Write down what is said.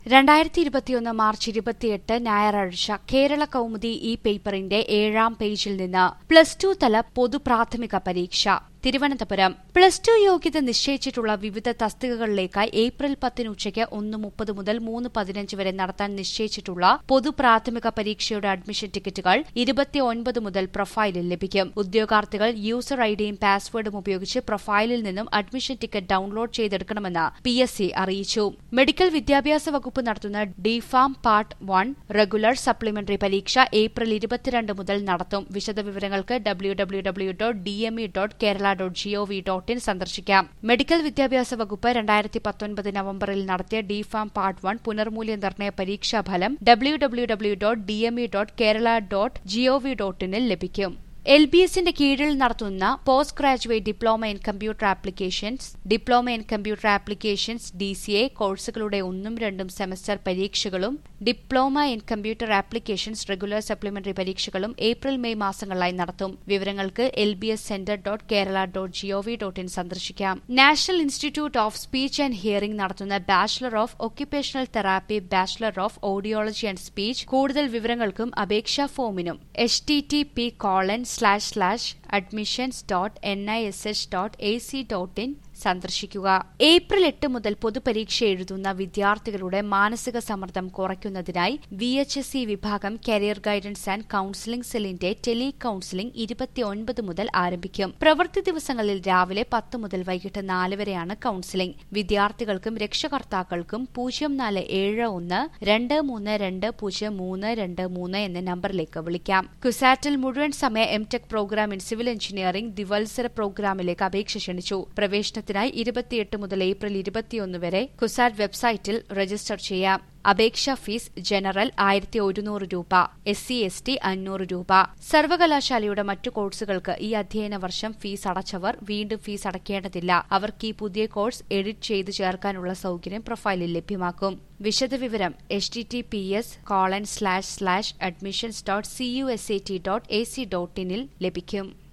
രണ്ടായിരത്തി ഇരുപത്തിയൊന്ന് മാർച്ച് ഇരുപത്തിയെട്ട് ഞായറാഴ്ച കേരള കൗമുദി ഈ പേപ്പറിന്റെ ഏഴാം പേജിൽ നിന്ന് പ്ലസ് ടു തല പൊതുപ്രാഥമിക പരീക്ഷ തിരുവനന്തപുരം പ്ലസ് ടു യോഗ്യത നിശ്ചയിച്ചിട്ടുള്ള വിവിധ തസ്തികകളിലേക്കായി ഏപ്രിൽ പത്തിന് ഉച്ചയ്ക്ക് ഒന്ന് മുപ്പത് മുതൽ മൂന്ന് പതിനഞ്ച് വരെ നടത്താൻ നിശ്ചയിച്ചിട്ടുള്ള പൊതുപ്രാഥമിക പരീക്ഷയുടെ അഡ്മിഷൻ ടിക്കറ്റുകൾ ഇരുപത്തിയൊൻപത് മുതൽ പ്രൊഫൈലിൽ ലഭിക്കും ഉദ്യോഗാർത്ഥികൾ യൂസർ ഐഡിയും പാസ്വേഡും ഉപയോഗിച്ച് പ്രൊഫൈലിൽ നിന്നും അഡ്മിഷൻ ടിക്കറ്റ് ഡൌൺലോഡ് ചെയ്തെടുക്കണമെന്ന് പി എസ് സി അറിയിച്ചു മെഡിക്കൽ വിദ്യാഭ്യാസ വകുപ്പ് നടത്തുന്ന D Pharm part one regular supplementary പരീക്ഷ ഏപ്രിൽ ഇരുപത്തിരണ്ട് മുതൽ നടത്തും വിശദവിവരങ്ങൾക്ക് W W W dot D M E dot Kerala dot G O V dot in സന്ദർശിക്കാം മെഡിക്കൽ വിദ്യാഭ്യാസ വകുപ്പ് രണ്ടായിരത്തി പത്തൊൻപത് നവംബറിൽ നടത്തിയ ഡിഫാം പാർട്ട് വൺ പുനർമൂല്യനിർണ്ണയ പരീക്ഷാ ഫലം W W W dot D M E dot Kerala dot G O V dot ഇനിൽ ലഭിക്കും എൽ ബി എസിന്റെ കീഴിൽ നടത്തുന്ന post graduate diploma in computer applications diploma in computer applications D C A കോഴ്സുകളുടെ ഒന്നും രണ്ടും സെമസ്റ്റർ പരീക്ഷകളും diploma in computer applications regular supplementary പരീക്ഷകളും ഏപ്രിൽ മെയ് മാസങ്ങളിലായി നടത്തും വിവരങ്ങൾക്ക് L B S centre dot Kerala dot G O V dot in സന്ദർശിക്കാം national institute of speech and hearing നടത്തുന്ന bachelor of occupational therapy bachelor of audiology and speech കൂടുതൽ വിവരങ്ങൾക്കും അപേക്ഷാ ഫോമിനും H T T P colon slash slash admissions dot N I S H dot A C dot in സന്ദർശിക്കുക April എട്ട് മുതൽ പൊതുപരീക്ഷ എഴുതുന്ന വിദ്യാർത്ഥികളുടെ മാനസിക സമ്മർദ്ദം കുറയ്ക്കുന്നതിനായി വി എച്ച് എസ് സി വിഭാഗം കരിയർ ഗൈഡൻസ് ആൻഡ് കൌൺസിലിംഗ് സെല്ലിന്റെ ടെലി കൌൺസിലിംഗ് ഇരുപത്തിയൊൻപത് മുതൽ ആരംഭിക്കും പ്രവൃത്തി ദിവസങ്ങളിൽ രാവിലെ പത്ത് മുതൽ വൈകിട്ട് നാല് വരെയാണ് കൌൺസിലിംഗ് വിദ്യാർത്ഥികൾക്കും രക്ഷകർത്താക്കൾക്കും പൂജ്യം നാല് ഏഴ് ഒന്ന് രണ്ട് മൂന്ന് രണ്ട് പൂജ്യം മൂന്ന് രണ്ട് മൂന്ന് എന്ന നമ്പറിലേക്ക് വിളിക്കാം കുസാറ്റിൽ മുഴുവൻ സമയ M tech programme in civil engineering ദിവത്സര പ്രോഗ്രാമിലേക്ക് അപേക്ഷ ക്ഷണിച്ചു പ്രവേശനത്തിനായി ഇരുപത്തിയെട്ട് മുതൽ ഏപ്രിൽ ഇരുപത്തിയൊന്ന് വരെ കുസാറ്റ് വെബ്സൈറ്റിൽ രജിസ്റ്റർ ചെയ്യാം അപേക്ഷാ ഫീസ് ജനറൽ ആയിരത്തി ഒരുന്നൂറ് രൂപ എസ് സി എസ് ടി അഞ്ഞൂറ് രൂപ സർവകലാശാലയുടെ മറ്റു കോഴ്സുകൾക്ക് ഈ അധ്യയന വർഷം ഫീസ് അടച്ചവർ വീണ്ടും ഫീസ് അടയ്ക്കേണ്ടതില്ല അവർക്ക് ഈ പുതിയ കോഴ്സ് എഡിറ്റ് ചെയ്ത് ചേർക്കാനുള്ള സൌകര്യം പ്രൊഫൈലിൽ ലഭ്യമാക്കും വിശദവിവരം H T T P S colon slash slash admissions dot C U S A T dot A C dot ഇനിൽ ലഭിക്കും